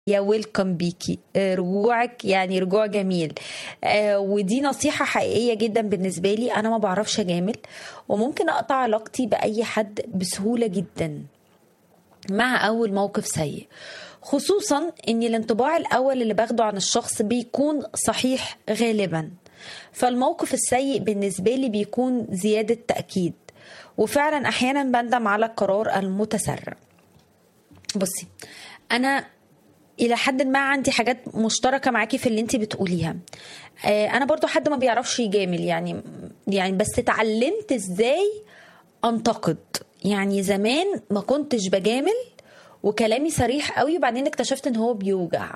يا ويلكم بيكي آه، رجوعك يعني رجوع جميل آه، ودي نصيحة حقيقية جدا بالنسبة لي أنا ما بعرفش أجامل وممكن أقطع علاقتي بأي حد بسهولة جدا مع أول موقف سيء خصوصا ان الانطباع الاول اللي باخده عن الشخص بيكون صحيح غالبا فالموقف السيء بالنسبه لي بيكون زياده تاكيد وفعلا احيانا بندم على القرار المتسرع بصي انا الى حد ما عندي حاجات مشتركه معاكي في اللي انت بتقوليها آه، انا برضو حد ما بيعرفش يجامل يعني يعني بس اتعلمت ازاي انتقد يعني زمان ما كنتش بجامل وكلامي صريح قوي وبعدين اكتشفت ان هو بيوجع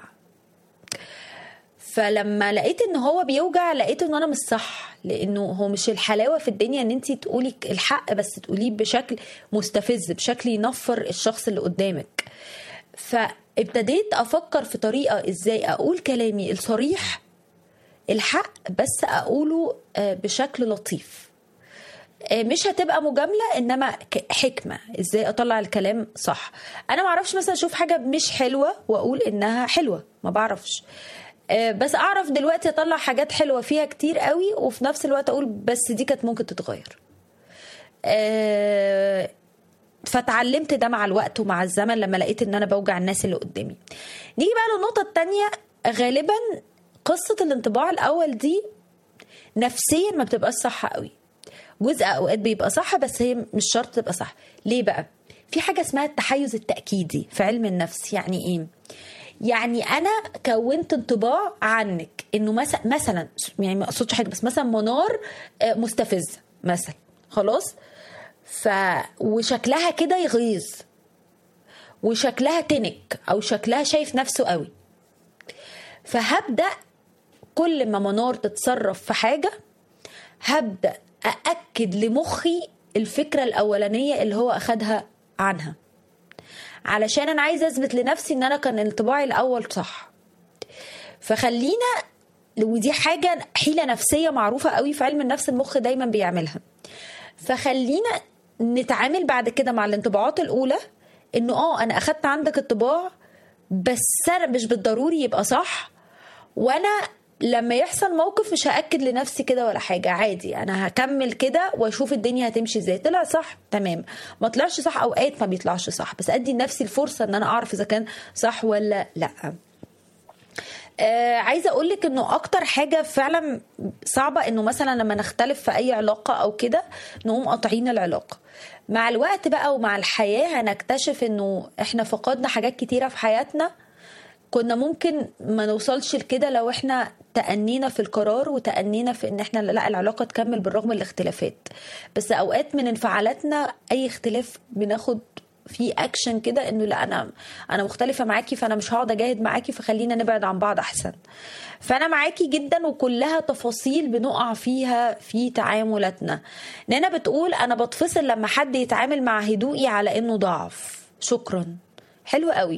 فلما لقيت ان هو بيوجع لقيت ان انا مش صح لانه هو مش الحلاوه في الدنيا ان انت تقولي الحق بس تقوليه بشكل مستفز بشكل ينفر الشخص اللي قدامك فابتديت افكر في طريقه ازاي اقول كلامي الصريح الحق بس اقوله آه، بشكل لطيف آه، مش هتبقى مجامله انما ك- حكمه ازاي اطلع الكلام صح انا ما اعرفش مثلا اشوف حاجه مش حلوه واقول انها حلوه ما بعرفش آه، بس اعرف دلوقتي اطلع حاجات حلوه فيها كتير قوي وفي نفس الوقت اقول بس دي كانت ممكن تتغير آه، فتعلمت ده مع الوقت ومع الزمن لما لقيت ان انا بوجع الناس اللي قدامي نيجي بقى للنقطه التانية غالبا قصه الانطباع الاول دي نفسيا ما بتبقاش صح قوي جزء اوقات بيبقى صح بس هي مش شرط تبقى صح ليه بقى في حاجه اسمها التحيز التاكيدي في علم النفس يعني ايه يعني انا كونت انطباع عنك انه مثلا مثلا يعني ما اقصدش حاجه بس مثلا منار آه، مستفزه مثلا خلاص ف وشكلها كده يغيظ وشكلها تنك او شكلها شايف نفسه قوي فهبدا كل ما منار تتصرف في حاجه هبدا أأكد لمخي الفكرة الأولانية اللي هو أخدها عنها علشان أنا عايزة أثبت لنفسي إن أنا كان انطباعي الأول صح فخلينا ودي حاجة حيلة نفسية معروفة قوي في علم النفس المخ دايما بيعملها فخلينا نتعامل بعد كده مع الانطباعات الأولى إنه آه أنا أخدت عندك انطباع بس أنا مش بالضروري يبقى صح وانا لما يحصل موقف مش هاكد لنفسي كده ولا حاجه عادي انا هكمل كده واشوف الدنيا هتمشي ازاي طلع صح تمام ما طلعش صح اوقات ما بيطلعش صح بس ادي لنفسي الفرصه ان انا اعرف اذا كان صح ولا لا آه عايزه اقول لك انه اكتر حاجه فعلا صعبه انه مثلا لما نختلف في اي علاقه او كده نقوم قاطعين العلاقه مع الوقت بقى ومع الحياه هنكتشف انه احنا فقدنا حاجات كتيره في حياتنا كنا ممكن ما نوصلش لكده لو احنا تأنينا في القرار وتأنينا في ان احنا لا العلاقة تكمل بالرغم من الاختلافات بس اوقات من انفعالاتنا اي اختلاف بناخد في اكشن كده انه لا انا انا مختلفه معاكي فانا مش هقعد اجاهد معاكي فخلينا نبعد عن بعض احسن فانا معاكي جدا وكلها تفاصيل بنقع فيها في تعاملاتنا نانا بتقول انا بتفصل لما حد يتعامل مع هدوئي على انه ضعف شكرا حلو قوي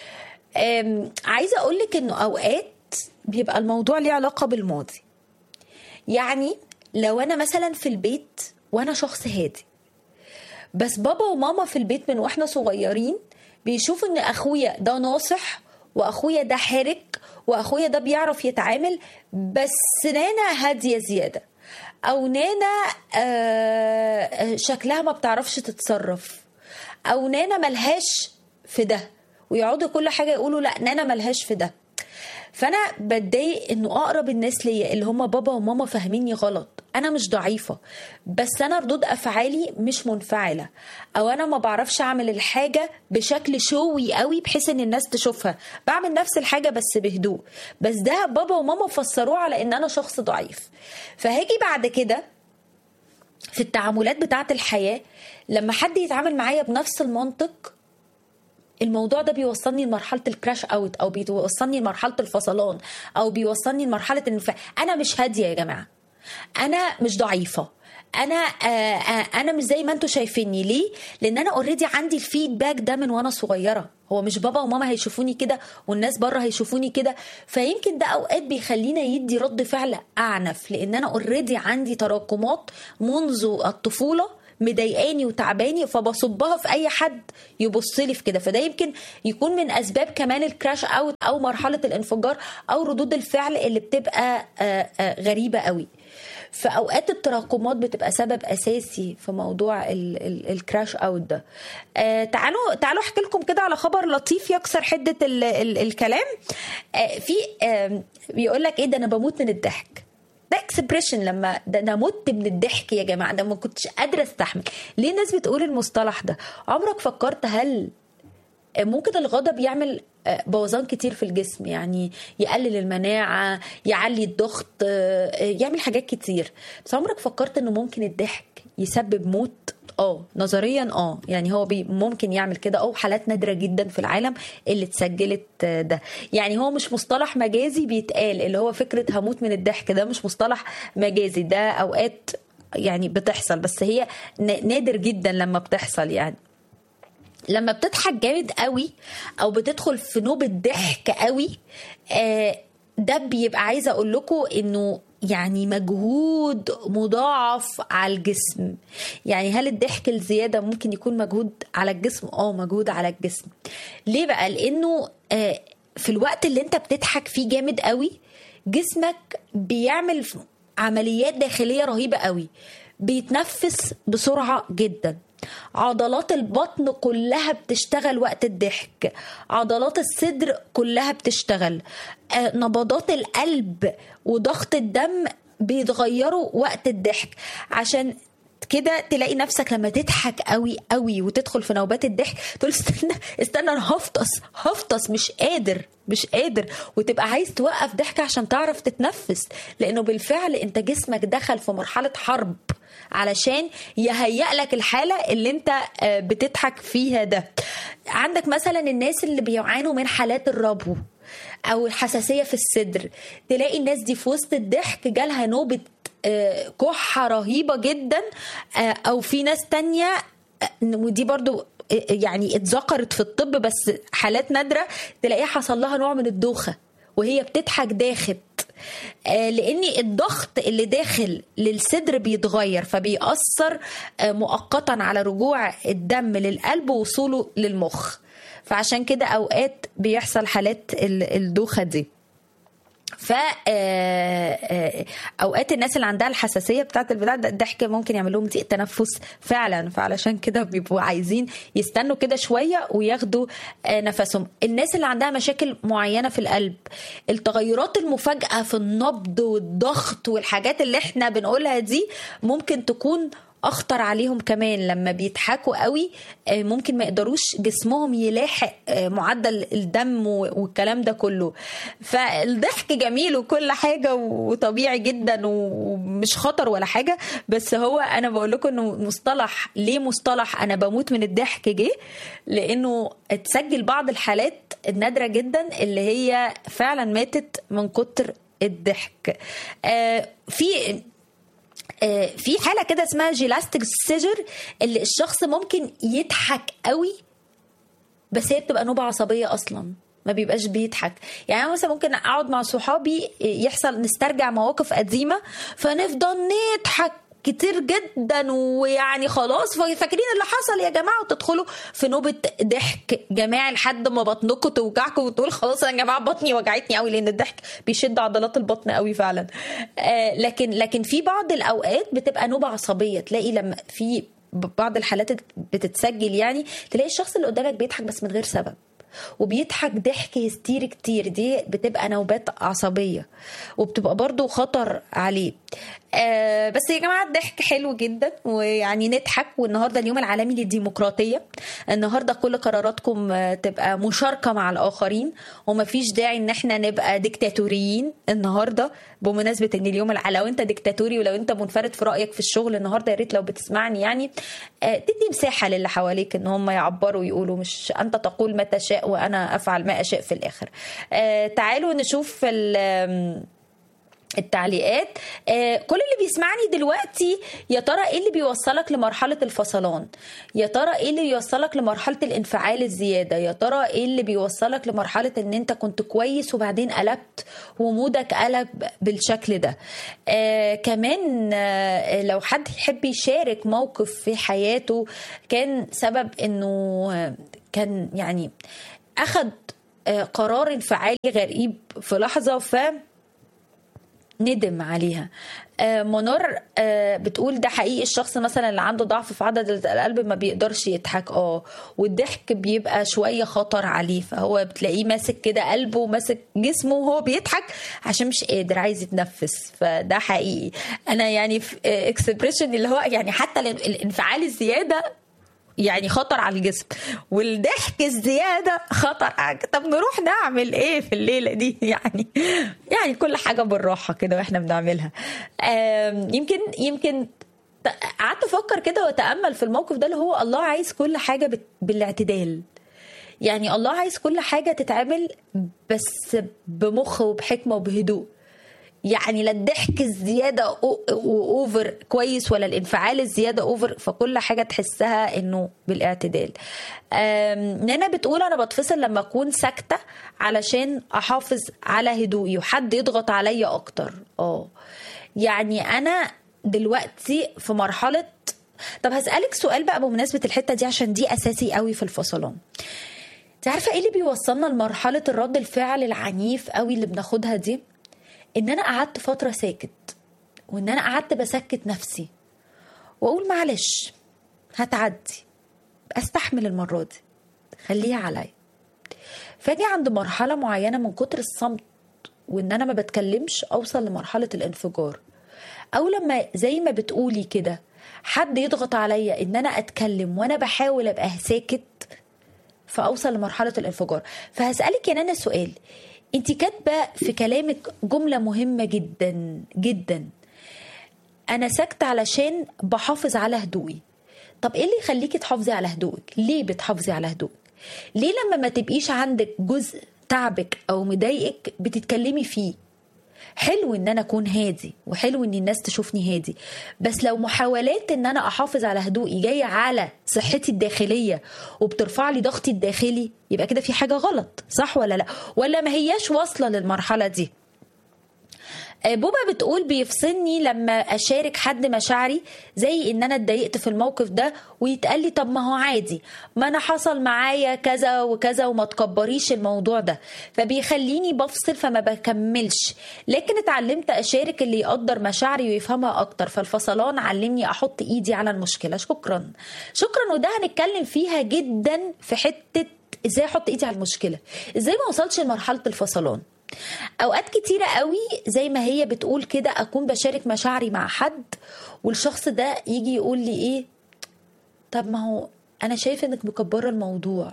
أم، عايزه اقول لك انه اوقات بيبقى الموضوع ليه علاقه بالماضي يعني لو انا مثلا في البيت وانا شخص هادي بس بابا وماما في البيت من واحنا صغيرين بيشوفوا ان اخويا ده ناصح واخويا ده حرك واخويا ده بيعرف يتعامل بس نانا هاديه زياده او نانا آه، آه، شكلها ما بتعرفش تتصرف او نانا ملهاش في ده ويقعدوا كل حاجه يقولوا لا نانا ملهاش في ده فانا بتضايق انه اقرب الناس ليا اللي هم بابا وماما فاهميني غلط انا مش ضعيفه بس انا ردود افعالي مش منفعله او انا ما بعرفش اعمل الحاجه بشكل شوي قوي بحيث ان الناس تشوفها بعمل نفس الحاجه بس بهدوء بس ده بابا وماما فسروه على ان انا شخص ضعيف فهاجي بعد كده في التعاملات بتاعه الحياه لما حد يتعامل معايا بنفس المنطق الموضوع ده بيوصلني لمرحله الكراش اوت او بيوصلني لمرحله الفصلان او بيوصلني لمرحله الانفعال انا مش هاديه يا جماعه انا مش ضعيفه انا آه آه انا مش زي ما انتم شايفيني ليه لان انا اوريدي عندي الفيدباك ده من وانا صغيره هو مش بابا وماما هيشوفوني كده والناس بره هيشوفوني كده فيمكن ده اوقات بيخلينا يدي رد فعل اعنف لان انا اوريدي عندي تراكمات منذ الطفوله مضايقاني وتعباني فبصبها في اي حد يبص لي في كده فده يمكن يكون من اسباب كمان الكراش اوت او مرحله الانفجار او ردود الفعل اللي بتبقى آه، آه، غريبه قوي في اوقات التراكمات بتبقى سبب اساسي في موضوع ال- ال- الكراش اوت ده آه تعالوا تعالوا احكي لكم كده على خبر لطيف يكسر حده ال ال الكلام آه في آه بيقول لك ايه ده انا بموت من الضحك ده اكسبريشن لما ده انا مت من الضحك يا جماعه ده ما كنتش قادره استحمل ليه الناس بتقول المصطلح ده عمرك فكرت هل ممكن الغضب يعمل آه، بوظان كتير في الجسم يعني يقلل المناعة يعلي الضغط آه، يعمل حاجات كتير بس عمرك فكرت انه ممكن الضحك يسبب موت اه نظريا اه يعني هو بي ممكن يعمل كده او حالات نادره جدا في العالم اللي اتسجلت آه، ده يعني هو مش مصطلح مجازي بيتقال اللي هو فكره هموت من الضحك ده مش مصطلح مجازي ده اوقات يعني بتحصل بس هي ن- نادر جدا لما بتحصل يعني لما بتضحك جامد قوي او بتدخل في نوبة ضحك قوي آه، ده بيبقى عايزه اقول لكم انه يعني مجهود مضاعف على الجسم يعني هل الضحك الزياده ممكن يكون مجهود على الجسم اه مجهود على الجسم ليه بقى لانه آه، في الوقت اللي انت بتضحك فيه جامد قوي جسمك بيعمل عمليات داخليه رهيبه قوي بيتنفس بسرعه جدا عضلات البطن كلها بتشتغل وقت الضحك عضلات الصدر كلها بتشتغل آه، نبضات القلب وضغط الدم بيتغيروا وقت الضحك عشان كده تلاقي نفسك لما تضحك قوي قوي وتدخل في نوبات الضحك تقول استنى استنى انا هفطس هفطس مش قادر مش قادر وتبقى عايز توقف ضحك عشان تعرف تتنفس لانه بالفعل انت جسمك دخل في مرحله حرب علشان يهيئ لك الحاله اللي انت آه، بتضحك فيها ده عندك مثلا الناس اللي بيعانوا من حالات الربو او الحساسيه في الصدر تلاقي الناس دي في وسط الضحك جالها نوبه آه، كحه رهيبه جدا آه، او في ناس تانية آه، ودي برضو آه، يعني اتذكرت في الطب بس حالات نادره تلاقيها حصل لها نوع من الدوخه وهي بتضحك داخت آه، لان الضغط اللي داخل للصدر بيتغير فبيأثر آه، مؤقتا على رجوع الدم للقلب ووصوله للمخ فعشان كده اوقات بيحصل حالات ال- الدوخه دي ف آه، آه، اوقات الناس اللي عندها الحساسيه بتاعت البتاع ده الضحك ممكن يعمل لهم ضيق تنفس فعلا فعلشان كده بيبقوا عايزين يستنوا كده شويه وياخدوا آه، نفسهم الناس اللي عندها مشاكل معينه في القلب التغيرات المفاجاه في النبض والضغط والحاجات اللي احنا بنقولها دي ممكن تكون اخطر عليهم كمان لما بيضحكوا قوي آه، ممكن ما يقدروش جسمهم يلاحق آه، معدل الدم و- والكلام ده كله فالضحك جميل وكل حاجه وطبيعي جدا ومش خطر ولا حاجه بس هو انا بقول لكم انه مصطلح ليه مصطلح انا بموت من الضحك جه لانه اتسجل بعض الحالات النادره جدا اللي هي فعلا ماتت من كتر الضحك آه، في آه، في حاله كده اسمها جيلاستيك سيجر اللي الشخص ممكن يضحك قوي بس هي بتبقى نوبه عصبيه اصلا ما بيبقاش بيضحك يعني أنا مثلا ممكن اقعد مع صحابي يحصل نسترجع مواقف قديمه فنفضل نضحك كتير جدا ويعني خلاص فاكرين اللي حصل يا جماعه وتدخلوا في نوبه ضحك جماعي لحد ما بطنكم توجعكم وتقول خلاص يا جماعه بطني وجعتني قوي لان الضحك بيشد عضلات البطن قوي فعلا آه لكن لكن في بعض الاوقات بتبقى نوبه عصبيه تلاقي لما في بعض الحالات بتتسجل يعني تلاقي الشخص اللي قدامك بيضحك بس من غير سبب وبيضحك ضحك هستيري كتير دي بتبقى نوبات عصبية وبتبقى برضو خطر عليه آه بس يا جماعة الضحك حلو جدا ويعني نضحك والنهاردة اليوم العالمي للديمقراطية النهاردة كل قراراتكم آه، تبقى مشاركة مع الآخرين ومفيش داعي ان احنا نبقى ديكتاتوريين النهاردة بمناسبة ان اليوم الع- لو انت ديكتاتوري ولو انت منفرد في رأيك في الشغل النهاردة يا ريت لو بتسمعني يعني آه، تدي مساحة للي حواليك ان هم يعبروا ويقولوا مش انت تقول ما تشاء وانا افعل ما اشاء في الاخر آه، تعالوا نشوف ال- آم، التعليقات آه كل اللي بيسمعني دلوقتي يا ترى ايه اللي بيوصلك لمرحلة الفصلان يا ترى ايه اللي بيوصلك لمرحلة الانفعال الزيادة يا ترى ايه اللي بيوصلك لمرحلة ان انت كنت كويس وبعدين قلبت ومودك قلب بالشكل ده آه كمان آه لو حد يحب يشارك موقف في حياته كان سبب انه آه كان يعني اخد آه قرار انفعالي غريب في لحظة ف ندم عليها آه منار آه بتقول ده حقيقي الشخص مثلا اللي عنده ضعف في عضلة القلب ما بيقدرش يضحك اه والضحك بيبقى شوية خطر عليه فهو بتلاقيه ماسك كده قلبه وماسك جسمه وهو بيضحك عشان مش قادر عايز يتنفس فده حقيقي انا يعني في اكسبريشن اللي هو يعني حتى الانفعال الزيادة يعني خطر على الجسم والضحك الزياده خطر على طب نروح نعمل ايه في الليله دي يعني يعني كل حاجه بالراحه كده واحنا بنعملها يمكن يمكن قعدت افكر كده واتامل في الموقف ده اللي هو الله عايز كل حاجه بالاعتدال يعني الله عايز كل حاجه تتعمل بس بمخ وبحكمه وبهدوء يعني لا الضحك الزياده اوفر كويس ولا الانفعال الزياده اوفر فكل حاجه تحسها انه بالاعتدال نانا بتقول انا بتفصل لما اكون ساكته علشان احافظ على هدوئي وحد يضغط عليا اكتر اه يعني انا دلوقتي في مرحله طب هسالك سؤال بقى بمناسبه الحته دي عشان دي اساسي قوي في الفصلان انت عارفه ايه اللي بيوصلنا لمرحله الرد الفعل العنيف قوي اللي بناخدها دي ان انا قعدت فتره ساكت وان انا قعدت بسكت نفسي واقول معلش هتعدي استحمل المره دي خليها عليا فاجي عند مرحله معينه من كتر الصمت وان انا ما بتكلمش اوصل لمرحله الانفجار او لما زي ما بتقولي كده حد يضغط عليا ان انا اتكلم وانا بحاول ابقى ساكت فاوصل لمرحله الانفجار فهسالك يا نانا سؤال انت كاتبه في كلامك جمله مهمه جدا جدا انا ساكته علشان بحافظ على هدوئي طب ايه اللي يخليكي تحافظي على هدوءك ليه بتحافظي على هدوءك ليه لما ما تبقيش عندك جزء تعبك او مضايقك بتتكلمي فيه حلو ان انا اكون هادي وحلو ان الناس تشوفني هادي بس لو محاولات ان انا احافظ على هدوئي جايه على صحتي الداخليه وبترفع لي ضغطي الداخلي يبقى كده في حاجه غلط صح ولا لا ولا ما هياش واصله للمرحله دي بوبا بتقول بيفصلني لما اشارك حد مشاعري زي ان انا اتضايقت في الموقف ده ويتقال لي طب ما هو عادي ما انا حصل معايا كذا وكذا وما تكبريش الموضوع ده فبيخليني بفصل فما بكملش لكن اتعلمت اشارك اللي يقدر مشاعري ويفهمها اكتر فالفصلان علمني احط ايدي على المشكله شكرا شكرا وده هنتكلم فيها جدا في حته ازاي احط ايدي على المشكله ازاي ما وصلش لمرحله الفصلان اوقات كتيرة قوي زي ما هي بتقول كده اكون بشارك مشاعري مع حد والشخص ده يجي يقول لي ايه طب ما هو انا شايف انك مكبره الموضوع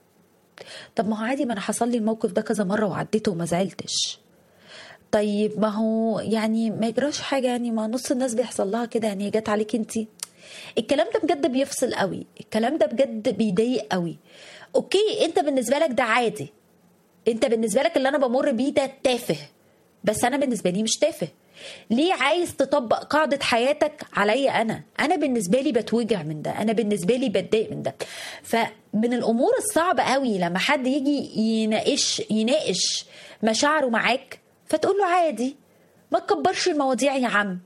طب ما هو عادي ما انا حصل لي الموقف ده كذا مره وعديته وما زعلتش طيب ما هو يعني ما يجراش حاجه يعني ما نص الناس بيحصل لها كده يعني هي جت عليك انت الكلام ده بجد بيفصل قوي الكلام ده بجد بيضايق قوي اوكي انت بالنسبه لك ده عادي انت بالنسبه لك اللي انا بمر بيه ده تافه بس انا بالنسبه لي مش تافه ليه عايز تطبق قاعدة حياتك عليا أنا أنا بالنسبة لي بتوجع من ده أنا بالنسبة لي بتضايق من ده فمن الأمور الصعبة قوي لما حد يجي يناقش يناقش مشاعره معاك فتقول له عادي ما تكبرش المواضيع يا عم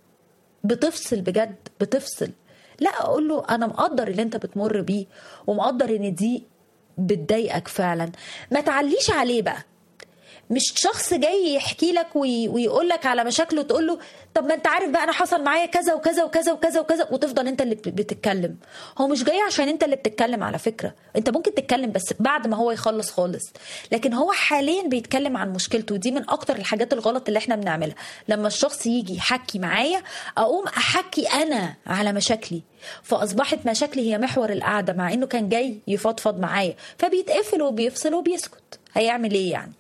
بتفصل بجد بتفصل لا اقول له انا مقدر اللي انت بتمر بيه ومقدر ان دي بتضايقك فعلا ما تعليش عليه بقى مش شخص جاي يحكي لك وي... ويقول لك على مشاكله تقول له طب ما انت عارف بقى انا حصل معايا كذا وكذا وكذا وكذا وكذا وتفضل انت اللي بتتكلم هو مش جاي عشان انت اللي بتتكلم على فكره انت ممكن تتكلم بس بعد ما هو يخلص خالص لكن هو حاليا بيتكلم عن مشكلته ودي من اكتر الحاجات الغلط اللي احنا بنعملها لما الشخص يجي يحكي معايا اقوم احكي انا على مشاكلي فاصبحت مشاكلي هي محور القعده مع انه كان جاي يفضفض معايا فبيتقفل وبيفصل وبيسكت هيعمل ايه يعني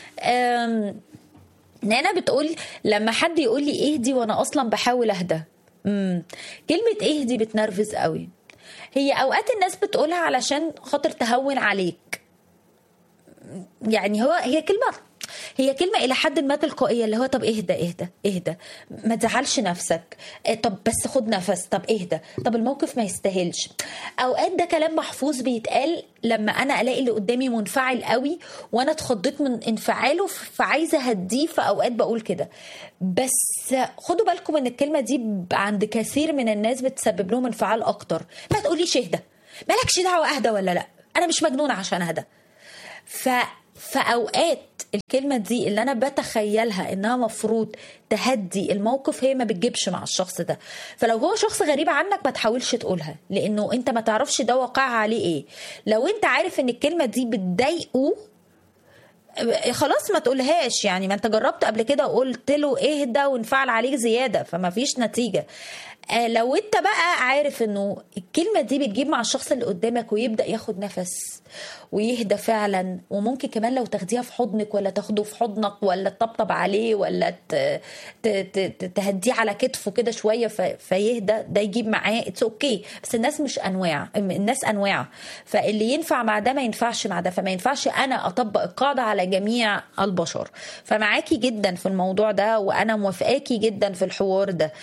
نانا بتقول لما حد يقول لي اهدي وانا اصلا بحاول اهدى امم كلمه اهدي بتنرفز قوي هي اوقات الناس بتقولها علشان خاطر تهون عليك يعني هو هي كلمه هي كلمه الى حد ما تلقائيه اللي هو طب اهدى اهدى اهدى ما تزعلش نفسك آه، طب بس خد نفس طب اهدى طب الموقف ما يستاهلش اوقات ده كلام محفوظ بيتقال لما انا الاقي اللي قدامي منفعل قوي وانا اتخضيت من انفعاله فعايزه اهديه في اوقات بقول كده بس خدوا بالكم ان الكلمه دي عند كثير من الناس بتسبب لهم انفعال اكتر ما تقوليش اهدى مالكش دعوه اهدى ولا لا انا مش مجنونه عشان اهدى ف فاوقات الكلمه دي اللي انا بتخيلها انها مفروض تهدي الموقف هي ما بتجيبش مع الشخص ده فلو هو شخص غريب عنك ما تحاولش تقولها لانه انت ما تعرفش ده واقعها عليه ايه لو انت عارف ان الكلمه دي بتضايقه خلاص ما تقولهاش يعني ما انت جربت قبل كده وقلت له اهدى وانفعل عليك زياده فما فيش نتيجه آه لو انت بقى عارف انه الكلمه دي بتجيب مع الشخص اللي قدامك ويبدا ياخد نفس ويهدى فعلا وممكن كمان لو تاخديها في حضنك ولا تاخده في حضنك ولا تطبطب عليه ولا ت... ت... ت... تهديه على كتفه كده شويه ف... فيهدى ده يجيب معاه اتس اوكي okay. بس الناس مش انواع الناس انواع فاللي ينفع مع ده ما ينفعش مع ده فما ينفعش انا اطبق القاعده على جميع البشر فمعاكي جدا في الموضوع ده وانا موافقاكي جدا في الحوار ده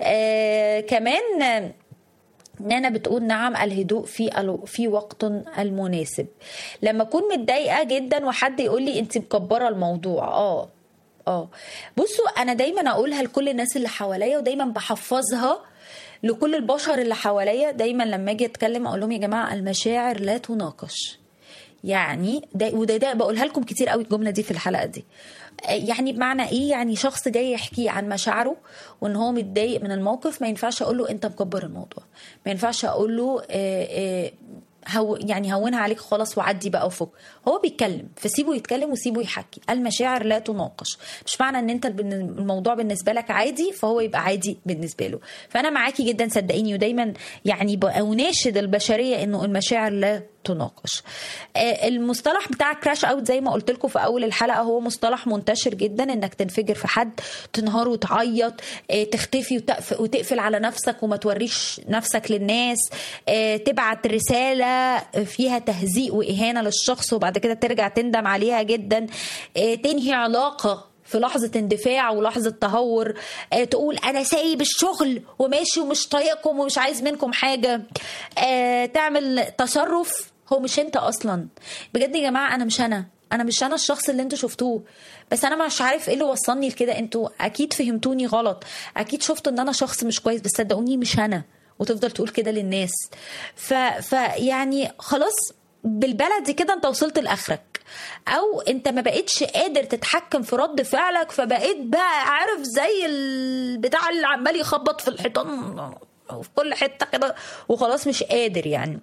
آه كمان نانا بتقول نعم الهدوء في في وقت المناسب لما اكون متضايقه جدا وحد يقول لي انت مكبره الموضوع اه اه بصوا انا دايما اقولها لكل الناس اللي حواليا ودايما بحفظها لكل البشر اللي حواليا دايما لما اجي اتكلم اقول لهم يا جماعه المشاعر لا تناقش يعني ده وده ده بقولها لكم كتير قوي الجمله دي في الحلقه دي يعني بمعنى ايه يعني شخص جاي يحكي عن مشاعره وان هو متضايق من الموقف ما ينفعش اقول له انت مكبر الموضوع ما ينفعش اقول له آآ آآ هو يعني هونها عليك خلاص وعدي بقى وفك هو بيتكلم فسيبه يتكلم وسيبه يحكي المشاعر لا تناقش مش معنى ان انت الموضوع بالنسبه لك عادي فهو يبقى عادي بالنسبه له فانا معاكي جدا صدقيني ودايما يعني بناشد البشريه انه المشاعر لا تناقش المصطلح بتاع كراش اوت زي ما قلت لكم في اول الحلقه هو مصطلح منتشر جدا انك تنفجر في حد تنهار وتعيط تختفي وتقفل على نفسك وما توريش نفسك للناس تبعت رساله فيها تهزيء واهانه للشخص وبعد كده ترجع تندم عليها جدا تنهي علاقه في لحظة اندفاع ولحظة تهور آه تقول أنا سايب الشغل وماشي ومش طايقكم ومش عايز منكم حاجة آه تعمل تصرف هو مش أنت أصلا بجد يا جماعة أنا مش أنا أنا مش أنا الشخص اللي أنتوا شفتوه بس أنا مش عارف إيه اللي وصلني لكده أنتوا أكيد فهمتوني غلط أكيد شفتوا إن أنا شخص مش كويس بس صدقوني مش أنا وتفضل تقول كده للناس ف... فيعني خلاص بالبلدي كده انت وصلت لاخرك او انت ما بقتش قادر تتحكم في رد فعلك فبقيت بقى عارف زي البتاع اللي عمال يخبط في الحيطان في كل حته كده وخلاص مش قادر يعني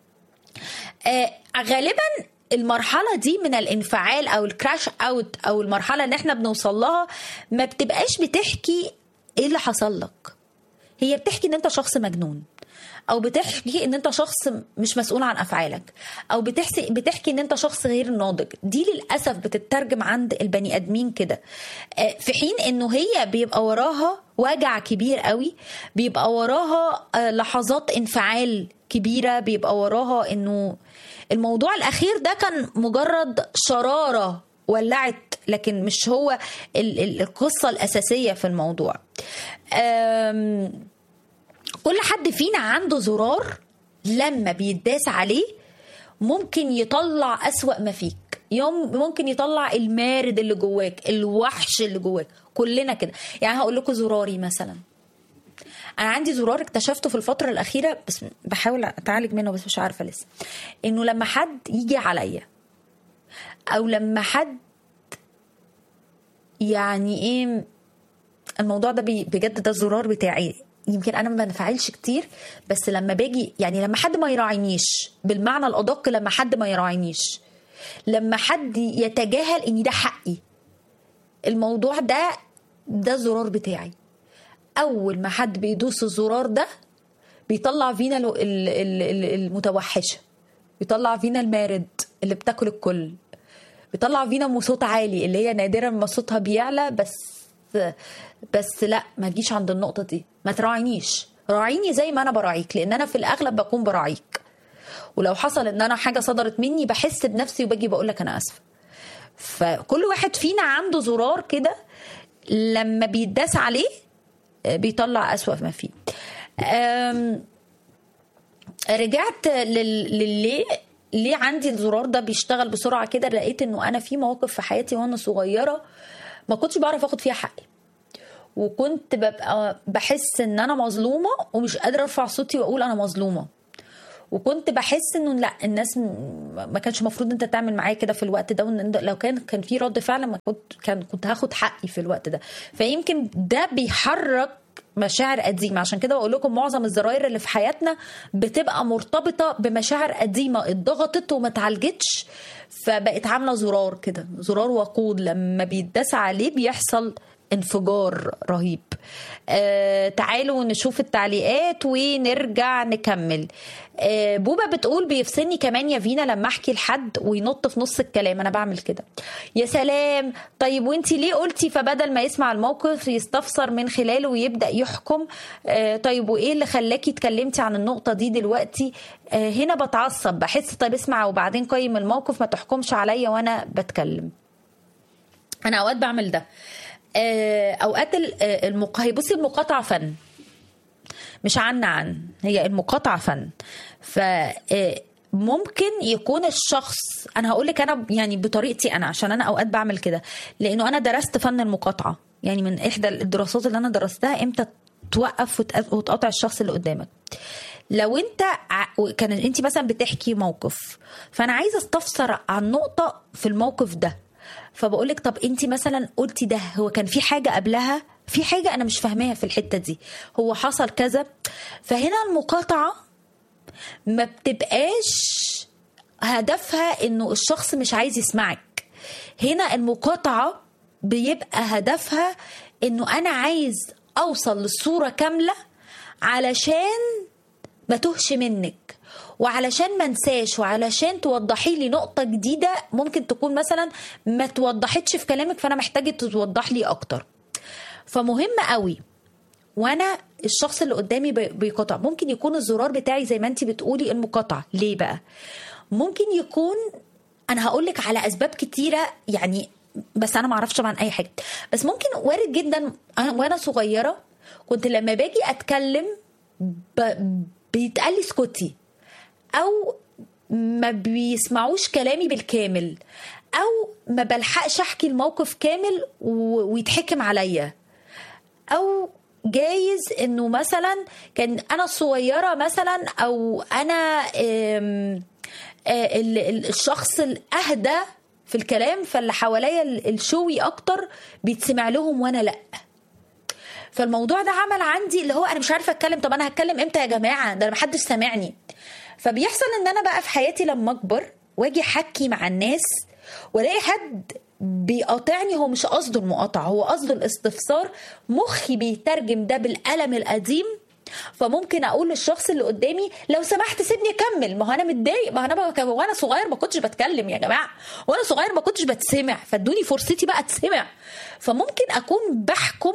آه غالبا المرحلة دي من الانفعال أو الكراش أوت أو المرحلة اللي احنا بنوصل لها ما بتبقاش بتحكي إيه اللي حصل لك هي بتحكي إن أنت شخص مجنون او بتحكي ان انت شخص مش مسؤول عن افعالك او بتحكي بتحكي ان انت شخص غير ناضج دي للاسف بتترجم عند البني ادمين كده في حين انه هي بيبقى وراها وجع كبير قوي بيبقى وراها لحظات انفعال كبيره بيبقى وراها انه الموضوع الاخير ده كان مجرد شراره ولعت لكن مش هو القصه الاساسيه في الموضوع كل حد فينا عنده زرار لما بيتداس عليه ممكن يطلع أسوأ ما فيك يوم ممكن يطلع المارد اللي جواك الوحش اللي جواك كلنا كده يعني هقول لكم زراري مثلا انا عندي زرار اكتشفته في الفتره الاخيره بس بحاول اتعالج منه بس مش عارفه لسه انه لما حد يجي عليا او لما حد يعني ايه الموضوع ده بجد ده الزرار بتاعي يمكن انا ما بنفعلش كتير بس لما باجي يعني لما حد ما يراعينيش بالمعنى الادق لما حد ما يراعينيش لما حد يتجاهل ان ده حقي الموضوع ده ده الزرار بتاعي اول ما حد بيدوس الزرار ده بيطلع فينا المتوحشه بيطلع فينا المارد اللي بتاكل الكل بيطلع فينا صوت عالي اللي هي نادرا ما صوتها بيعلى بس بس لا ما تجيش عند النقطة دي ما تراعينيش راعيني زي ما انا براعيك لان انا في الاغلب بكون براعيك ولو حصل ان انا حاجة صدرت مني بحس بنفسي وباجي بقول لك انا اسفة فكل واحد فينا عنده زرار كده لما بيتداس عليه آه، بيطلع أسوأ ما فيه آم، رجعت لل- للي ليه عندي الزرار ده بيشتغل بسرعه كده لقيت انه انا في مواقف في حياتي وانا صغيره ما كنتش بعرف اخد فيها حقي وكنت ببقى بحس ان انا مظلومه ومش قادره ارفع صوتي واقول انا مظلومه وكنت بحس انه لا الناس م- ما كانش المفروض انت تعمل معايا كده في الوقت ده وان إنت- لو كان كان في رد فعل ما كنت كان كنت هاخد حقي في الوقت ده فيمكن ده بيحرك مشاعر قديمه عشان كده بقول لكم معظم الزراير اللي في حياتنا بتبقى مرتبطه بمشاعر قديمه اتضغطت وما اتعالجتش فبقت عامله زرار كده زرار وقود لما بيتداس عليه بيحصل انفجار رهيب آه تعالوا نشوف التعليقات ونرجع نكمل آه بوبا بتقول بيفصلني كمان يا فينا لما احكي لحد وينط في نص الكلام انا بعمل كده يا سلام طيب وانتي ليه قلتي فبدل ما يسمع الموقف يستفسر من خلاله ويبدا يحكم آه طيب وايه اللي خلاكي اتكلمتي عن النقطه دي دلوقتي آه هنا بتعصب بحس طيب اسمع وبعدين قيم الموقف ما تحكمش عليا وانا بتكلم انا اوقات بعمل ده آه، اوقات ال- آه، المق... هي بصي المقاطعه فن مش عن عن هي المقاطعه فن ف آه، ممكن يكون الشخص انا هقول لك انا يعني بطريقتي انا عشان انا اوقات بعمل كده لانه انا درست فن المقاطعه يعني من احدى الدراسات اللي انا درستها امتى توقف وتق- وتقاطع الشخص اللي قدامك لو انت ع- كان انت مثلا بتحكي موقف فانا عايزه استفسر عن نقطه في الموقف ده فبقول لك طب انت مثلا قلتي ده هو كان في حاجه قبلها في حاجه انا مش فاهماها في الحته دي هو حصل كذا فهنا المقاطعه ما بتبقاش هدفها انه الشخص مش عايز يسمعك هنا المقاطعه بيبقى هدفها انه انا عايز اوصل للصوره كامله علشان ما تهش منك وعلشان ما انساش وعلشان توضحي لي نقطة جديدة ممكن تكون مثلا ما توضحتش في كلامك فأنا محتاجة تتوضح لي أكتر فمهم قوي وانا الشخص اللي قدامي بي- بيقاطع ممكن يكون الزرار بتاعي زي ما انت بتقولي المقاطعه ليه بقى ممكن يكون انا هقول لك على اسباب كتيره يعني بس انا ما اعرفش طبعا اي حاجه بس ممكن وارد جدا أنا وانا صغيره كنت لما باجي اتكلم ب... بيتقال لي اسكتي او ما بيسمعوش كلامي بالكامل او ما بلحقش احكي الموقف كامل و... ويتحكم عليا او جايز انه مثلا كان انا الصغيره مثلا او انا آم، آه، ال- ال- الشخص الاهدى في الكلام فاللي حواليا ال- الشوي اكتر بيتسمع لهم وانا لا فالموضوع ده عمل عندي اللي هو انا مش عارفه اتكلم طب انا هتكلم امتى يا جماعه ده محدش سامعني فبيحصل ان انا بقى في حياتي لما اكبر واجي احكي مع الناس والاقي حد بيقاطعني هو مش قصده المقاطعه هو قصده الاستفسار مخي بيترجم ده بالقلم القديم فممكن اقول للشخص اللي قدامي لو سمحت سيبني اكمل ما هو انا متضايق ما هو انا بقى وانا صغير ما كنتش بتكلم يا جماعه وانا صغير ما كنتش بتسمع فادوني فرصتي بقى اتسمع فممكن اكون بحكم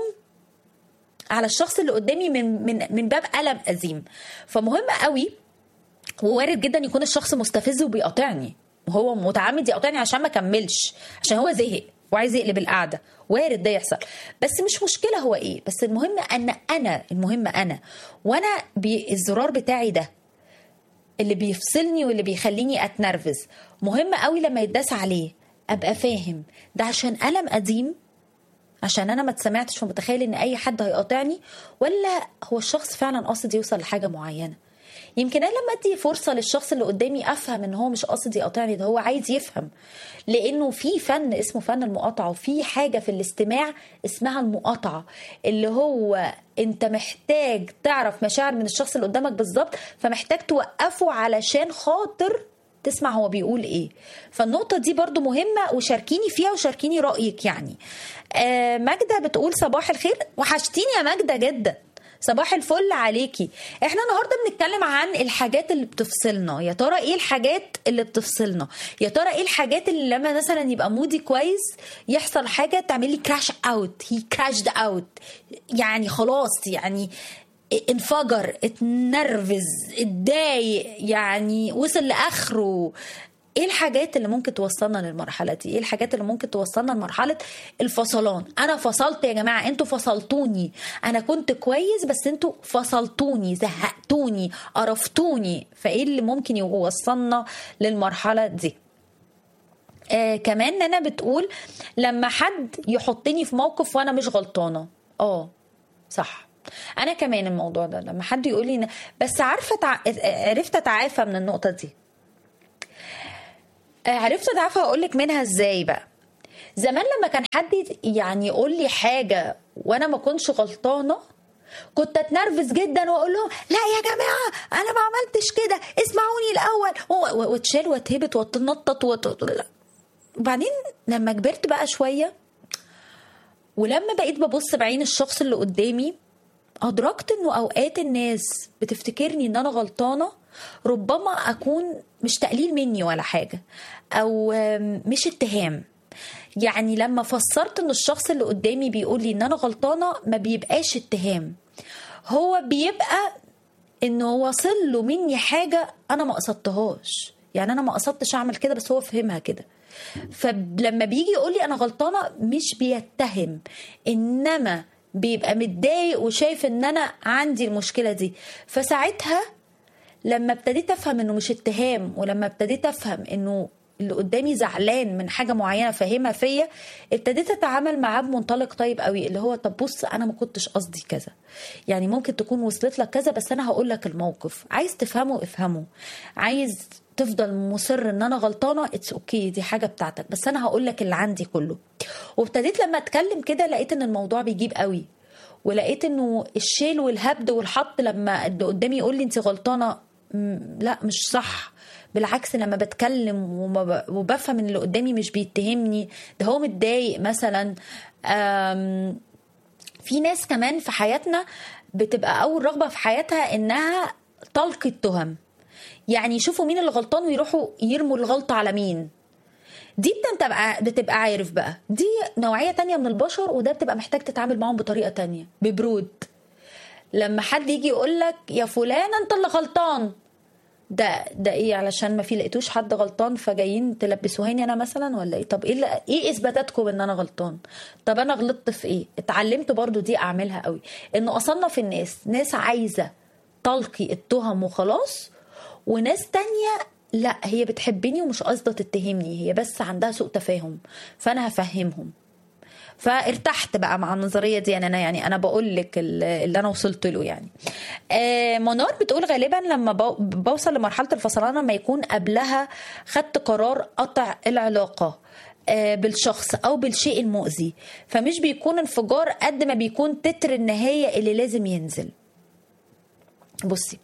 على الشخص اللي قدامي من من من باب قلم قديم فمهم قوي ووارد جدا يكون الشخص مستفز وبيقاطعني وهو متعمد يقاطعني عشان ما كملش عشان هو زهق وعايز يقلب القعده وارد ده يحصل بس مش مشكله هو ايه بس المهم ان انا المهم انا وانا بي الزرار بتاعي ده اللي بيفصلني واللي بيخليني اتنرفز مهم قوي لما يتداس عليه ابقى فاهم ده عشان قلم قديم عشان انا ما اتسمعتش ومتخيل ان اي حد هيقاطعني ولا هو الشخص فعلا قاصد يوصل لحاجه معينه يمكن انا لما ادي فرصه للشخص اللي قدامي افهم ان هو مش قاصد يقاطعني ده هو عايز يفهم لانه في فن اسمه فن المقاطعه وفي حاجه في الاستماع اسمها المقاطعه اللي هو انت محتاج تعرف مشاعر من الشخص اللي قدامك بالظبط فمحتاج توقفه علشان خاطر تسمع هو بيقول ايه فالنقطة دي برضو مهمة وشاركيني فيها وشاركيني رأيك يعني آه ماجدة بتقول صباح الخير وحشتيني يا ماجدة جدا صباح الفل عليكي احنا النهارده بنتكلم عن الحاجات اللي بتفصلنا يا ترى ايه الحاجات اللي بتفصلنا يا ترى ايه الحاجات اللي لما مثلا يبقى مودي كويس يحصل حاجه تعمل لي كراش اوت هي كراشد اوت يعني خلاص يعني انفجر اتنرفز اتضايق يعني وصل لاخره ايه الحاجات اللي ممكن توصلنا للمرحله دي ايه الحاجات اللي ممكن توصلنا لمرحله الفصلان انا فصلت يا جماعه انتوا فصلتوني انا كنت كويس بس انتوا فصلتوني زهقتوني قرفتوني فايه اللي ممكن يوصلنا للمرحله دي آه كمان انا بتقول لما حد يحطني في موقف وانا مش غلطانه اه صح انا كمان الموضوع ده لما حد يقول لي بس عارفه تع... عرفت اتعافى من النقطه دي عرفت اتعافى هقول لك منها ازاي بقى زمان لما كان حد يعني يقول لي حاجه وانا ما كنتش غلطانه كنت اتنرفز جدا واقول لهم لا يا جماعه انا ما عملتش كده اسمعوني الاول واتشال واتهبت واتنطط وت... وبعدين لما كبرت بقى شويه ولما بقيت ببص بعين الشخص اللي قدامي ادركت انه اوقات الناس بتفتكرني ان انا غلطانه ربما اكون مش تقليل مني ولا حاجه او مش اتهام يعني لما فسرت ان الشخص اللي قدامي بيقول لي ان انا غلطانه ما بيبقاش اتهام هو بيبقى انه واصل له مني حاجه انا ما قصدتهاش يعني انا ما قصدتش اعمل كده بس هو فهمها كده فلما بيجي يقول لي انا غلطانه مش بيتهم انما بيبقى متضايق وشايف ان انا عندي المشكله دي فساعتها لما ابتديت افهم انه مش اتهام ولما ابتديت افهم انه اللي قدامي زعلان من حاجه معينه فاهمها فيا ابتديت اتعامل معاه بمنطلق طيب قوي اللي هو طب بص انا ما كنتش قصدي كذا يعني ممكن تكون وصلت لك كذا بس انا هقول لك الموقف عايز تفهمه افهمه عايز تفضل مصر ان انا غلطانه اتس اوكي okay. دي حاجه بتاعتك بس انا هقول لك اللي عندي كله وابتديت لما اتكلم كده لقيت ان الموضوع بيجيب قوي ولقيت انه الشيل والهبد والحط لما اللي قدامي يقول لي انت غلطانه لا مش صح بالعكس لما بتكلم وبفهم ان اللي قدامي مش بيتهمني ده هو متضايق مثلا في ناس كمان في حياتنا بتبقى اول رغبه في حياتها انها تلقي التهم يعني يشوفوا مين اللي غلطان ويروحوا يرموا الغلطه على مين دي بتبقى بتبقى عارف بقى دي نوعيه تانية من البشر وده بتبقى محتاج تتعامل معاهم بطريقه تانية ببرود لما حد يجي يقول لك يا فلان انت اللي غلطان ده ده ايه علشان ما في لقيتوش حد غلطان فجايين تلبسوهاني انا مثلا ولا ايه طب ايه اللي ايه اثباتاتكم ان انا غلطان طب انا غلطت في ايه اتعلمت برضو دي اعملها قوي انه اصنف الناس ناس عايزه تلقي التهم وخلاص وناس تانية لا هي بتحبني ومش قصده تتهمني هي بس عندها سوء تفاهم فانا هفهمهم فارتحت بقى مع النظريه دي يعني انا يعني انا بقول لك اللي انا وصلت له يعني آه منار بتقول غالبا لما بوصل لمرحله الفصلان لما يكون قبلها خدت قرار قطع العلاقه آه بالشخص او بالشيء المؤذي فمش بيكون انفجار قد ما بيكون تتر النهايه اللي لازم ينزل بصي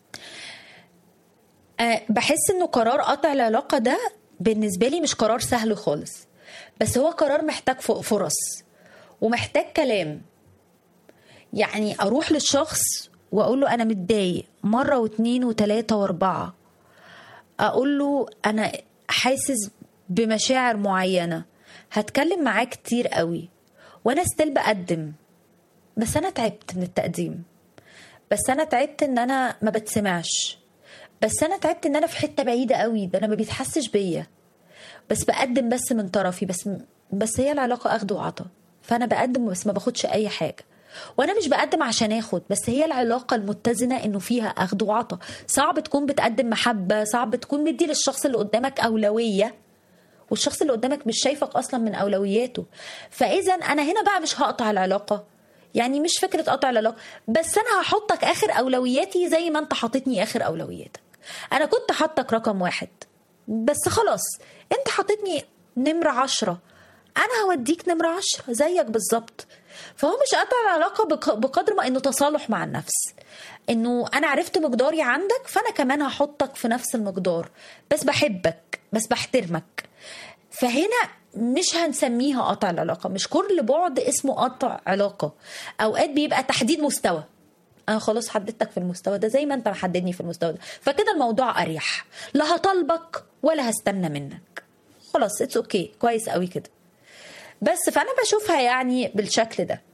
أه بحس انه قرار قطع العلاقه ده بالنسبه لي مش قرار سهل خالص بس هو قرار محتاج فرص ومحتاج كلام يعني اروح للشخص واقول له انا متضايق مره واتنين وتلاته واربعه اقول له انا حاسس بمشاعر معينه هتكلم معاه كتير قوي وانا ستيل بقدم بس انا تعبت من التقديم بس انا تعبت ان انا ما بتسمعش بس انا تعبت ان انا في حته بعيده قوي ده انا ما بيتحسش بيا بس بقدم بس من طرفي بس بس هي العلاقه اخد وعطا فانا بقدم بس ما باخدش اي حاجه وانا مش بقدم عشان اخد بس هي العلاقه المتزنه انه فيها اخد وعطا صعب تكون بتقدم محبه صعب تكون مدي للشخص اللي قدامك اولويه والشخص اللي قدامك مش شايفك اصلا من اولوياته فاذا انا هنا بقى مش هقطع العلاقه يعني مش فكره قطع العلاقه بس انا هحطك اخر اولوياتي زي ما انت حاططني اخر اولوياتك انا كنت حاطك رقم واحد بس خلاص انت حاططني نمرة عشرة انا هوديك نمرة عشرة زيك بالظبط فهو مش قطع العلاقة بقدر ما انه تصالح مع النفس انه انا عرفت مقداري عندك فانا كمان هحطك في نفس المقدار بس بحبك بس بحترمك فهنا مش هنسميها قطع العلاقة مش كل بعد اسمه قطع علاقة اوقات بيبقى تحديد مستوى انا خلاص حددتك في المستوى ده زي ما انت محددني في المستوى ده فكده الموضوع اريح لا هطالبك ولا هستنى منك خلاص اتس اوكي okay. كويس قوي كده بس فانا بشوفها يعني بالشكل ده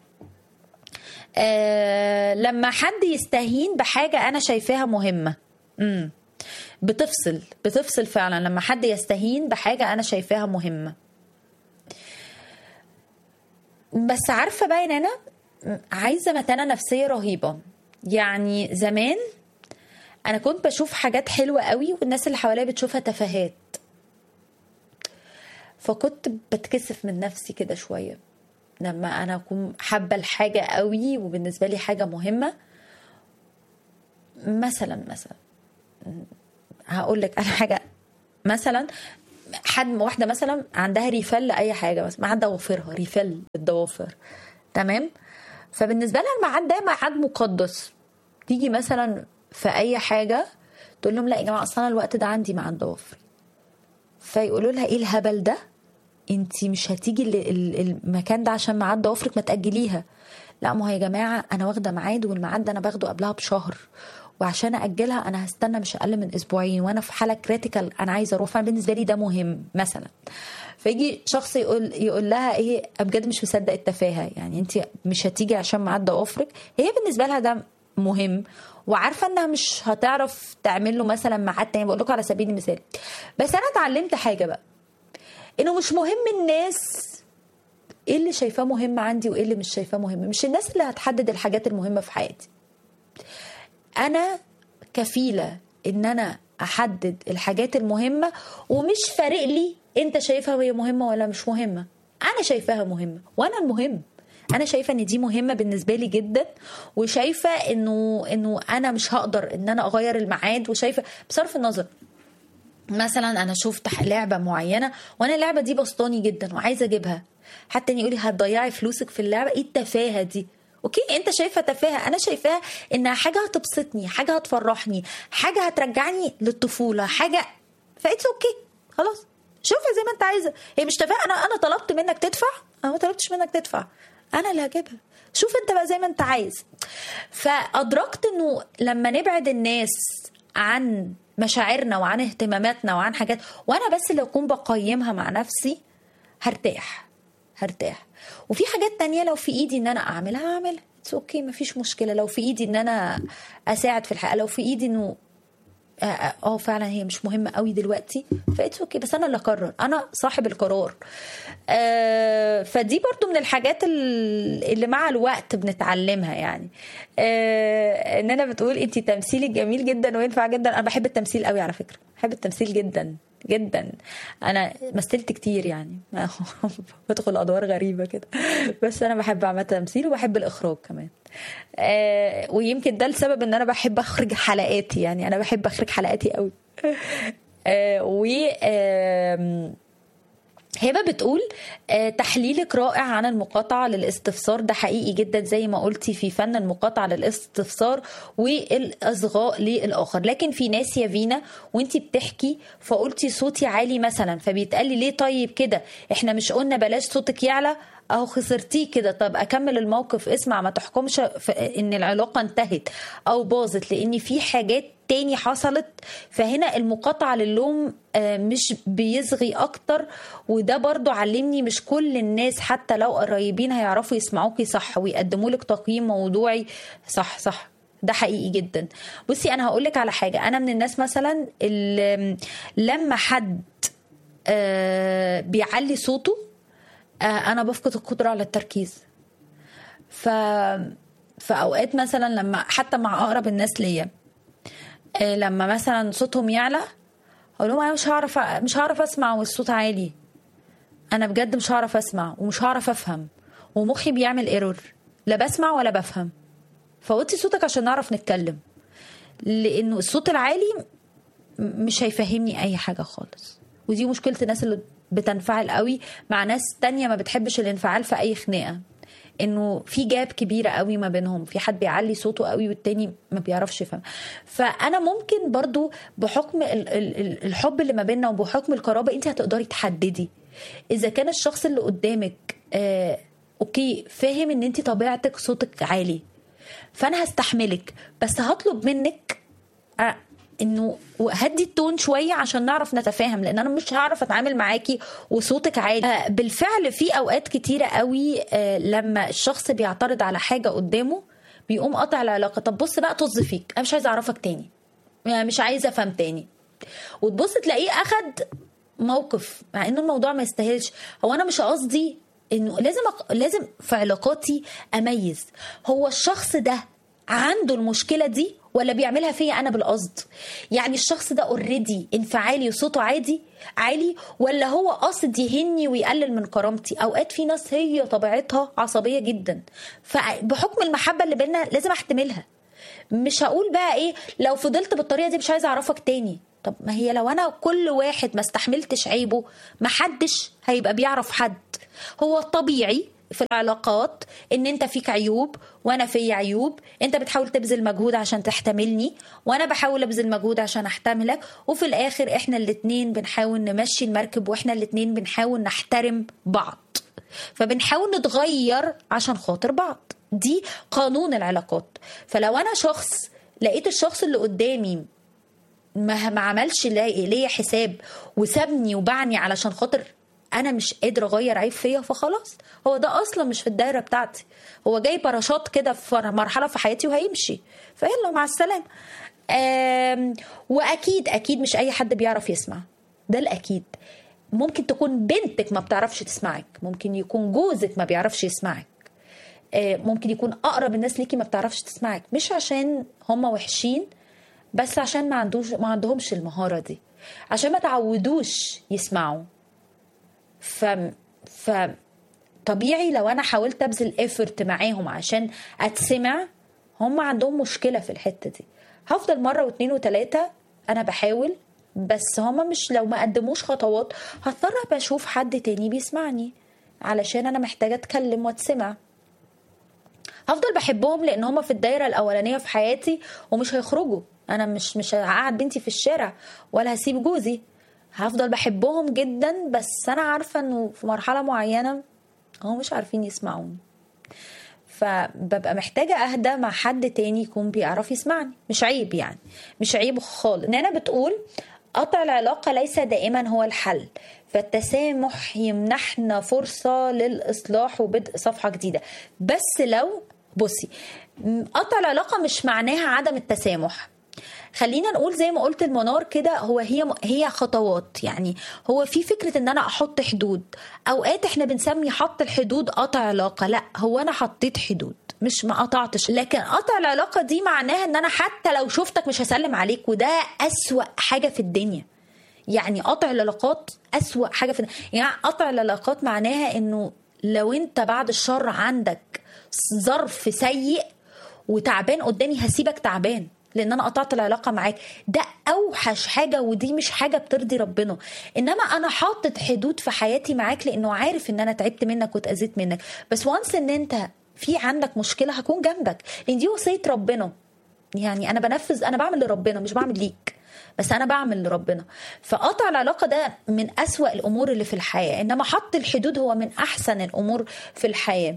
آه لما حد يستهين بحاجه انا شايفاها مهمه امم بتفصل بتفصل فعلا لما حد يستهين بحاجه انا شايفاها مهمه بس عارفه بقى ان انا عايزه متانه نفسيه رهيبه يعني زمان انا كنت بشوف حاجات حلوه قوي والناس اللي حواليا بتشوفها تفاهات فكنت بتكسف من نفسي كده شويه لما انا اكون حابه الحاجه قوي وبالنسبه لي حاجه مهمه مثلا مثلا هقول لك انا حاجه مثلا حد واحده مثلا عندها ريفل لاي حاجه بس ميعاد ضوافرها ريفل الضوافر تمام فبالنسبه لها الميعاد ده ميعاد مقدس تيجي مثلا في اي حاجه تقول لهم لا يا جماعه اصلا الوقت ده عندي ميعاد ضوافري فيقولوا لها ايه الهبل ده انت مش هتيجي المكان ده عشان ميعاد ضوافرك ما تاجليها لا ما هو يا جماعه انا واخده ميعاد والميعاد ده انا باخده قبلها بشهر وعشان اجلها انا هستنى مش اقل من اسبوعين وانا في حاله كريتيكال انا عايزه اروح فانا بالنسبه لي ده مهم مثلا فيجي شخص يقول يقول لها ايه بجد مش مصدق التفاهه يعني انت مش هتيجي عشان ميعاد ضوافرك هي بالنسبه لها ده مهم وعارفه انها مش هتعرف تعمل له مثلا ميعاد تاني بقول لكم على سبيل المثال بس انا اتعلمت حاجه بقى انه مش مهم الناس ايه اللي شايفاه مهم عندي وايه اللي مش شايفاه مهم مش الناس اللي هتحدد الحاجات المهمه في حياتي انا كفيله ان انا احدد الحاجات المهمه ومش فارق لي انت شايفها هي مهمه ولا مش مهمه انا شايفاها مهمه وانا المهم انا شايفه ان دي مهمه بالنسبه لي جدا وشايفه انه انه انا مش هقدر ان انا اغير الميعاد وشايفه بصرف النظر مثلا انا شفت لعبه معينه وانا اللعبه دي بسطاني جدا وعايزه اجيبها حتى يقولي هتضيعي فلوسك في اللعبه ايه التفاهه دي اوكي انت شايفه تفاهه انا شايفاها انها حاجه هتبسطني حاجه هتفرحني حاجه هترجعني للطفوله حاجه فايتس اوكي خلاص شوفها زي ما انت عايزه هي مش تفاهه انا انا طلبت منك تدفع انا ما طلبتش منك تدفع انا اللي هجيبها شوف انت بقى زي ما انت عايز فادركت انه لما نبعد الناس عن مشاعرنا وعن اهتماماتنا وعن حاجات وانا بس اللي اكون بقيمها مع نفسي هرتاح هرتاح وفي حاجات تانية لو في ايدي ان انا اعملها هعملها اتس اوكي مفيش مشكله لو في ايدي ان انا اساعد في الحياه لو في ايدي انه اه فعلا هي مش مهمه قوي دلوقتي فاتس اوكي بس انا اللي اقرر انا صاحب القرار آه فدي برضو من الحاجات اللي مع الوقت بنتعلمها يعني آه ان انا بتقول انت تمثيلك جميل جدا وينفع جدا انا بحب التمثيل قوي على فكره بحب التمثيل جدا جدا انا مثلت كتير يعني بدخل ادوار غريبه كده بس انا بحب اعمل تمثيل وبحب الاخراج كمان آه ويمكن ده السبب ان انا بحب اخرج حلقاتي يعني انا بحب اخرج حلقاتي قوي آه و آه هبه بتقول آه تحليلك رائع عن المقاطعه للاستفسار ده حقيقي جدا زي ما قلتي في فن المقاطعه للاستفسار والاصغاء للاخر لكن في ناس يا فينا وانتي بتحكي فقلتي صوتي عالي مثلا فبيتقال لي ليه طيب كده احنا مش قلنا بلاش صوتك يعلى اهو خسرتيه كده طب اكمل الموقف اسمع ما تحكمش ان العلاقه انتهت او باظت لان في حاجات تاني حصلت فهنا المقاطعة للوم مش بيصغي أكتر وده برضو علمني مش كل الناس حتى لو قريبين هيعرفوا يسمعوكي صح ويقدموا لك تقييم موضوعي صح صح ده حقيقي جدا بصي أنا هقولك على حاجة أنا من الناس مثلا اللي لما حد بيعلي صوته أنا بفقد القدرة على التركيز ف في اوقات مثلا لما حتى مع اقرب الناس ليا لما مثلا صوتهم يعلى اقول لهم انا مش هعرف مش هعرف اسمع والصوت عالي انا بجد مش هعرف اسمع ومش هعرف افهم ومخي بيعمل ايرور لا بسمع ولا بفهم فوطي صوتك عشان نعرف نتكلم لانه الصوت العالي مش هيفهمني اي حاجه خالص ودي مشكله الناس اللي بتنفعل قوي مع ناس تانية ما بتحبش الانفعال في اي خناقه انه في جاب كبيره قوي ما بينهم في حد بيعلي صوته قوي والتاني ما بيعرفش يفهم فانا ممكن برضو بحكم الحب اللي ما بيننا وبحكم القرابه انت هتقدري تحددي اذا كان الشخص اللي قدامك آه اوكي فاهم ان انت طبيعتك صوتك عالي فانا هستحملك بس هطلب منك آه انه هدي التون شويه عشان نعرف نتفاهم لان انا مش هعرف اتعامل معاكي وصوتك عالي آه بالفعل في اوقات كتيره قوي آه لما الشخص بيعترض على حاجه قدامه بيقوم قاطع العلاقه طب بص بقى طز فيك انا مش عايزه اعرفك تاني يعني مش عايزه افهم تاني وتبص تلاقيه اخد موقف مع انه الموضوع ما يستاهلش هو انا مش قصدي انه لازم أق... لازم في علاقاتي اميز هو الشخص ده عنده المشكله دي ولا بيعملها فيا انا بالقصد يعني الشخص ده اوريدي انفعالي وصوته عادي عالي ولا هو قاصد يهني ويقلل من كرامتي اوقات في ناس هي طبيعتها عصبيه جدا فبحكم المحبه اللي بينا لازم احتملها مش هقول بقى ايه لو فضلت بالطريقه دي مش عايزه اعرفك تاني طب ما هي لو انا كل واحد ما استحملتش عيبه ما حدش هيبقى بيعرف حد هو الطبيعي في العلاقات ان انت فيك عيوب وانا في عيوب انت بتحاول تبذل مجهود عشان تحتملني وانا بحاول ابذل مجهود عشان احتملك وفي الاخر احنا الاتنين بنحاول نمشي المركب واحنا الاتنين بنحاول نحترم بعض فبنحاول نتغير عشان خاطر بعض دي قانون العلاقات فلو انا شخص لقيت الشخص اللي قدامي ما ما عملش ليا حساب وسابني وبعني علشان خاطر انا مش قادر اغير عيب فيا فخلاص هو ده اصلا مش في الدايره بتاعتي هو جاي باراشوت كده في مرحله في حياتي وهيمشي فيلا مع السلامه واكيد اكيد مش اي حد بيعرف يسمع ده الاكيد ممكن تكون بنتك ما بتعرفش تسمعك ممكن يكون جوزك ما بيعرفش يسمعك ممكن يكون اقرب الناس ليكي ما بتعرفش تسمعك مش عشان هم وحشين بس عشان ما عندوش ما عندهمش المهاره دي عشان ما تعودوش يسمعوا ف ف طبيعي لو انا حاولت ابذل ايفورت معاهم عشان اتسمع هم عندهم مشكله في الحته دي هفضل مره واثنين وثلاثه انا بحاول بس هما مش لو ما قدموش خطوات هضطر ابقى اشوف حد تاني بيسمعني علشان انا محتاجه اتكلم واتسمع هفضل بحبهم لان هما في الدايره الاولانيه في حياتي ومش هيخرجوا انا مش مش هقعد بنتي في الشارع ولا هسيب جوزي هفضل بحبهم جدا بس انا عارفه انه في مرحله معينه هم مش عارفين يسمعوني فببقى محتاجة أهدى مع حد تاني يكون بيعرف يسمعني مش عيب يعني مش عيب خالص نانا بتقول قطع العلاقة ليس دائما هو الحل فالتسامح يمنحنا فرصة للإصلاح وبدء صفحة جديدة بس لو بصي قطع العلاقة مش معناها عدم التسامح خلينا نقول زي ما قلت المنار كده هو هي هي خطوات يعني هو في فكره ان انا احط حدود اوقات احنا بنسمي حط الحدود قطع علاقه لا هو انا حطيت حدود مش ما قطعتش لكن قطع العلاقه دي معناها ان انا حتى لو شفتك مش هسلم عليك وده اسوا حاجه في الدنيا يعني قطع العلاقات اسوا حاجه في الدنيا. يعني قطع العلاقات معناها انه لو انت بعد الشر عندك ظرف سيء وتعبان قدامي هسيبك تعبان لان انا قطعت العلاقه معاك ده اوحش حاجه ودي مش حاجه بترضي ربنا انما انا حاطط حدود في حياتي معاك لانه عارف ان انا تعبت منك واتاذيت منك بس وانس ان انت في عندك مشكله هكون جنبك لان دي وصيه ربنا يعني انا بنفذ انا بعمل لربنا مش بعمل ليك بس انا بعمل لربنا فقطع العلاقه ده من اسوا الامور اللي في الحياه انما حط الحدود هو من احسن الامور في الحياه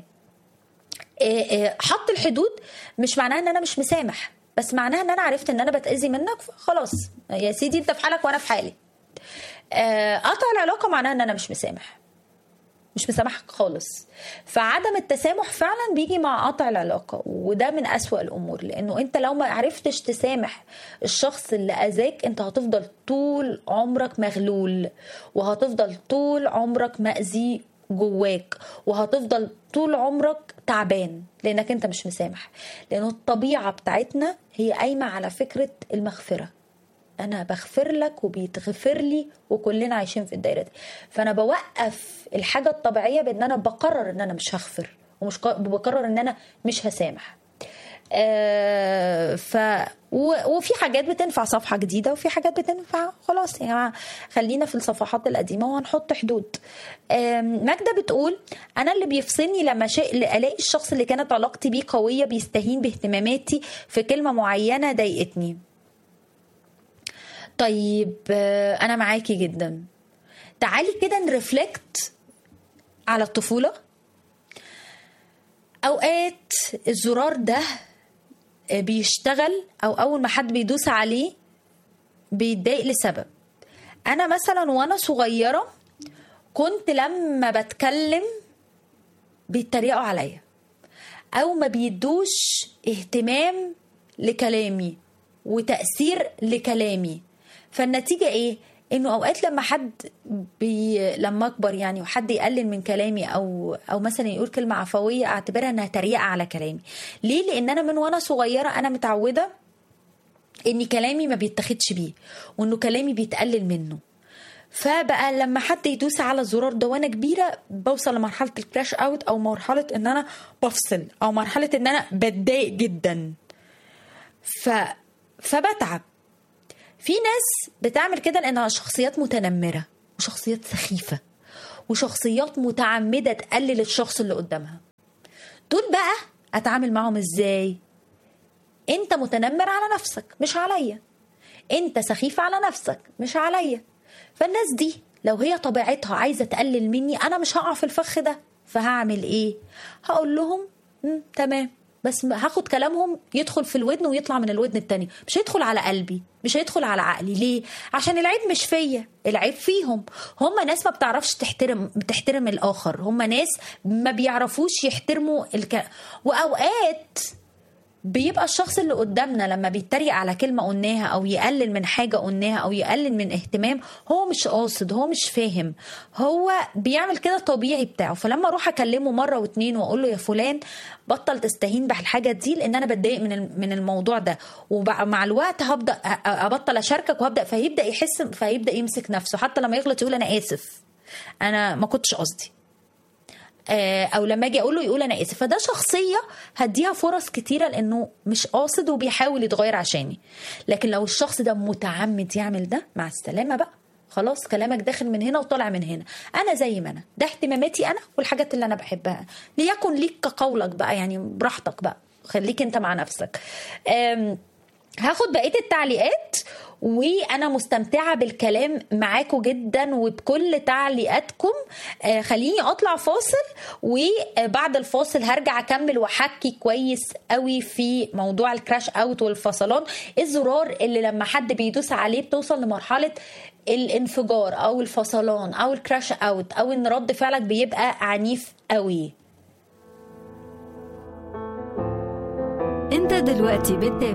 حط الحدود مش معناه ان انا مش مسامح بس معناها ان انا عرفت ان انا بتاذي منك خلاص يا سيدي انت في حالك وانا في حالي قطع العلاقه معناها ان انا مش مسامح مش مسامحك خالص فعدم التسامح فعلا بيجي مع قطع العلاقة وده من أسوأ الأمور لأنه أنت لو ما عرفتش تسامح الشخص اللي أذاك أنت هتفضل طول عمرك مغلول وهتفضل طول عمرك مأذي جواك وهتفضل طول عمرك تعبان لانك انت مش مسامح لانه الطبيعه بتاعتنا هي قايمه على فكره المغفره انا بغفر لك وبيتغفر لي وكلنا عايشين في الدايره دي فانا بوقف الحاجه الطبيعيه بان انا بقرر ان انا مش هغفر ومش بقرر ان انا مش هسامح آه ف وفي حاجات بتنفع صفحه جديده وفي حاجات بتنفع خلاص يا جماعه خلينا في الصفحات القديمه وهنحط حدود آه ماجده بتقول انا اللي بيفصلني لما شيء الاقي الشخص اللي كانت علاقتي بيه قويه بيستهين باهتماماتي في كلمه معينه ضايقتني طيب آه انا معاكي جدا تعالي كده نرفلكت على الطفوله اوقات الزرار ده بيشتغل او اول ما حد بيدوس عليه بيتضايق لسبب انا مثلا وانا صغيره كنت لما بتكلم بيتريقوا عليا او ما بيدوش اهتمام لكلامي وتاثير لكلامي فالنتيجه ايه انه اوقات لما حد بي لما اكبر يعني وحد يقلل من كلامي او او مثلا يقول كلمه عفويه اعتبرها انها تريقه على كلامي ليه لان انا من وانا صغيره انا متعوده ان كلامي ما بيتاخدش بيه وانه كلامي بيتقلل منه فبقى لما حد يدوس على الزرار ده وانا كبيره بوصل لمرحله الكراش اوت او مرحله ان انا بفصل او مرحله ان انا بتضايق جدا ف فبتعب في ناس بتعمل كده لانها شخصيات متنمره وشخصيات سخيفه وشخصيات متعمده تقلل الشخص اللي قدامها دول بقى اتعامل معهم ازاي انت متنمر على نفسك مش عليا انت سخيف على نفسك مش عليا فالناس دي لو هي طبيعتها عايزه تقلل مني انا مش هقع في الفخ ده فهعمل ايه هقول لهم مم تمام بس هاخد كلامهم يدخل في الودن ويطلع من الودن التانية مش هيدخل على قلبي مش هيدخل على عقلي ليه عشان العيب مش فيا العيب فيهم هم ناس ما بتعرفش تحترم بتحترم الاخر هم ناس ما بيعرفوش يحترموا الك... واوقات بيبقى الشخص اللي قدامنا لما بيتريق على كلمة قلناها أو يقلل من حاجة قلناها أو يقلل من اهتمام هو مش قاصد هو مش فاهم هو بيعمل كده طبيعي بتاعه فلما أروح أكلمه مرة واتنين وأقول له يا فلان بطل تستهين بالحاجة دي لأن أنا بتضايق من من الموضوع ده ومع الوقت هبدأ أبطل أشاركك وهبدأ فيبدأ يحس فيبدأ يمسك نفسه حتى لما يغلط يقول أنا آسف أنا ما كنتش قصدي او لما اجي اقول له يقول انا اسف فده شخصيه هديها فرص كتيره لانه مش قاصد وبيحاول يتغير عشاني لكن لو الشخص ده متعمد يعمل ده مع السلامه بقى خلاص كلامك داخل من هنا وطالع من هنا انا زي ما انا ده اهتماماتي انا والحاجات اللي انا بحبها ليكن ليك كقولك بقى يعني براحتك بقى خليك انت مع نفسك هاخد بقيه التعليقات وانا مستمتعه بالكلام معاكم جدا وبكل تعليقاتكم آه خليني اطلع فاصل وبعد الفاصل هرجع اكمل واحكي كويس قوي في موضوع الكراش اوت والفصلان الزرار اللي لما حد بيدوس عليه بتوصل لمرحله الانفجار او الفصلان او الكراش اوت او ان رد فعلك بيبقى عنيف قوي انت دلوقتي بتتابع